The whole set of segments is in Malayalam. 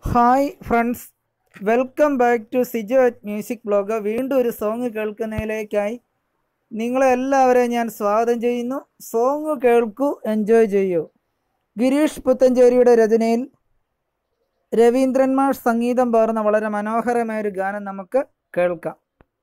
hi friends welcome back to Sijo at music blog വീണ്ടും ഒരു സോങ് കേൾക്കുന്നതിലേക്കായി നിങ്ങളെ എല്ലാവരെയും ഞാൻ സ്വാഗതം ചെയ്യുന്നു സോങ് കേൾക്കൂ എൻജോയ് ചെയ്യൂ ഗിരീഷ് പുത്തഞ്ചേരിയുടെ രചനയിൽ രവീന്ദ്രൻ മാഷ് സംഗീതം പകർന്ന വളരെ മനോഹരമായ ഒരു ഗാനം നമുക്ക് കേൾക്കാം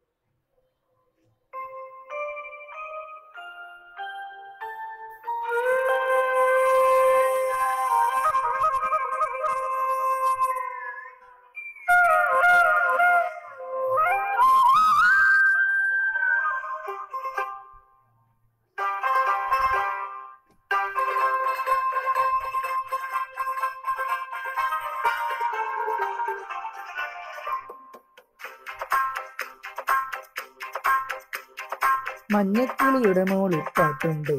മഞ്ഞക്കിളിയുടെ മോളിൽ പാട്ടുണ്ട്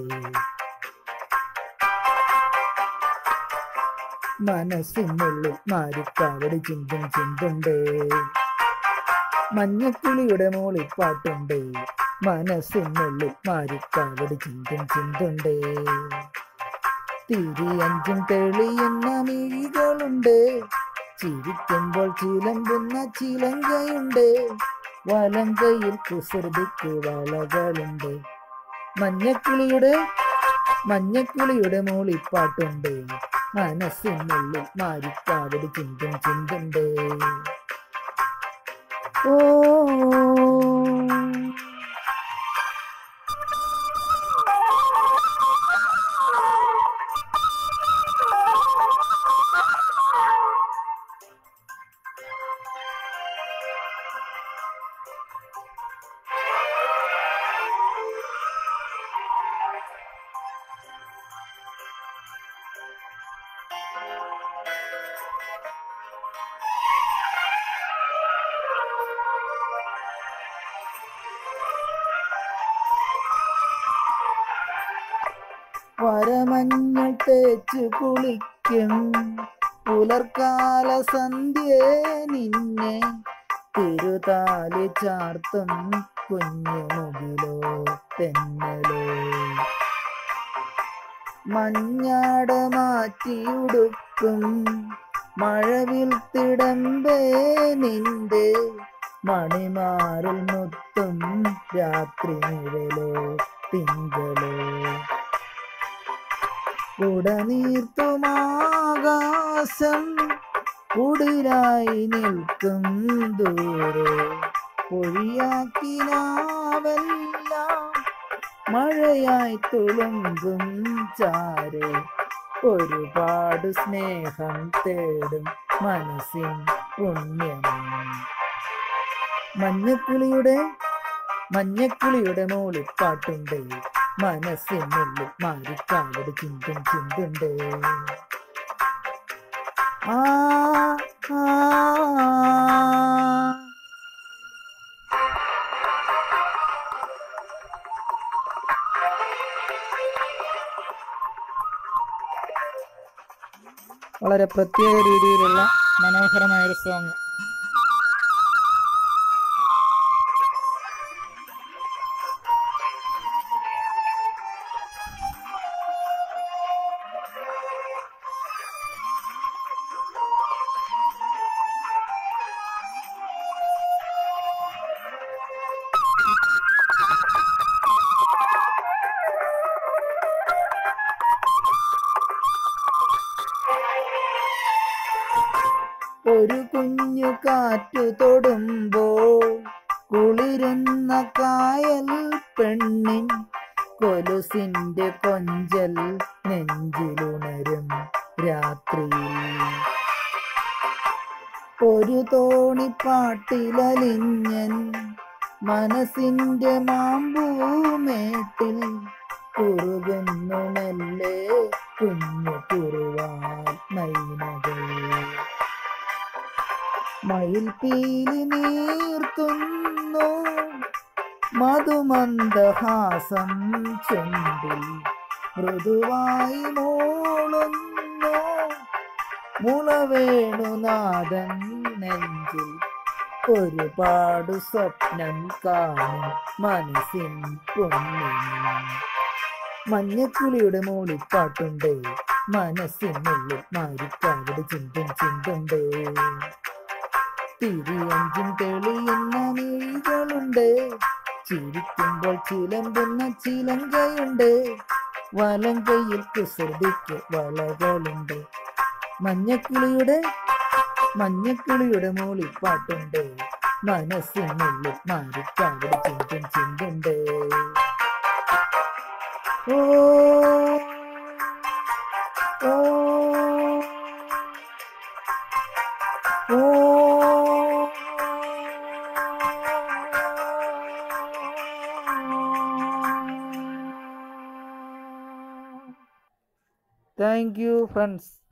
മനസ്സിനുള്ളിൽ മാരിക്കാവടി ചിന്തും ചിന്തുണ്ട് മഞ്ഞക്കിളിയുടെ മോളിൽ പാട്ടുണ്ട് മനസ്സിനുള്ളിൽ മാരിക്കാവടി ചിന്തും ചിന്തുണ്ട് തിരിയഞ്ചും തെളിയുന്ന മിഴികളുണ്ട് ചിരിക്കുമ്പോൾ ചിലമ്പുന്ന ചിലങ്കയുണ്ട് വലങ്കയിൽ കുസൃതിക്ക് വളകളുണ്ട് മഞ്ഞക്കിളിയുടെ മഞ്ഞക്കിളിയുടെ മൂളിപ്പാട്ടുണ്ട് മനസ്സിനുള്ളിൽ മാരിക്കാവടി ചിന്തും ചിന്തുണ്ട് ഓ വരമഞ്ഞൾ തേച്ച് കുളിക്കും പുലർക്കാല സന്ധ്യേ നിന്നെ തിരുതാലി ചാർത്തും കുഞ്ഞു മുകിലോ തെന്നലോ മഞ്ഞാട മാറ്റിയുടുക്കും മഴവിൽ തിടമ്പേ നിന്റെ മണിമാറിൽ മുത്തും രാത്രി നിഴലോ തിങ്കളോ കുടനീർത്തുമാകാശം കുടിലായി നിൽക്കും ദൂരെ പൊഴിയാക്കിനാവെല്ലാം മഴയായി തുളുമ്പും ചാരെ ഒരുപാട് സ്നേഹം തേടും മനസ്സിൻ പുണ്യം മഞ്ഞക്കിളിയുടെ മഞ്ഞക്കിളിയുടെ മോളിൽ പാട്ടുണ്ട് മനസ്സിനുള്ളിൽ മാറിക്കാവട് ചിന്തും ചിന്തുണ്ട് ആ ആ വളരെ പ്രത്യേക രീതിയിലുള്ള മനോഹരമായ ഒരു സോങ് ഒരു കുഞ്ഞു കാറ്റു തൊടുമ്പോൾ കുളിരുന്ന കായൽ പെണ്ണിൻ കൊലുസിന്റെ കൊഞ്ചൽ നെഞ്ചിലുണരും രാത്രിയിൽ ഒരു തോണിപ്പാട്ടിലലിഞ്ഞൻ മനസ്സിന്റെ മാമ്പൂമേട്ടിൽ കുറുകുന്നു മെല്ലെ കുഞ്ഞു കുറുവാൽ മൈനകൾ മയിൽ പീലി നീർത്തുന്നു മധുമന്ദഹാസം ചുണ്ടിൽ മൃദുവായി മൂളുന്നു മുളവേണുനാഥൻ നെഞ്ചിൽ ഒരുപാട് സ്വപ്നം കാണും മനസ്സിൻ പൊന്നിന് മഞ്ഞക്കിളിയുടെ മൂളിപ്പാട്ടുണ്ട് മനസ്സിനുള്ളിൽ മാരിക്കാവിടെ ചിന്തും ചിന്തുണ്ട് തിരിയഞ്ചും തെളിയുന്ന മിഴികളുണ്ട് ചിരിക്കുമ്പോൾ ചിലമ്പുന്ന ചിലങ്കയുണ്ട് വലങ്കയിൽ കുസൃതിക്ക് വളകളുണ്ട് മഞ്ഞക്കിളിയുടെ മഞ്ഞക്കിളിയുടെ മൂളിപ്പാട്ടുണ്ട് മനസ്സിനുള്ളിൽ മാരിക്കാവിടെ ചിന്തും ചിന്തുണ്ട് ഓ ഓ ഓ താങ്ക് യു ഫ്രണ്ട്സ്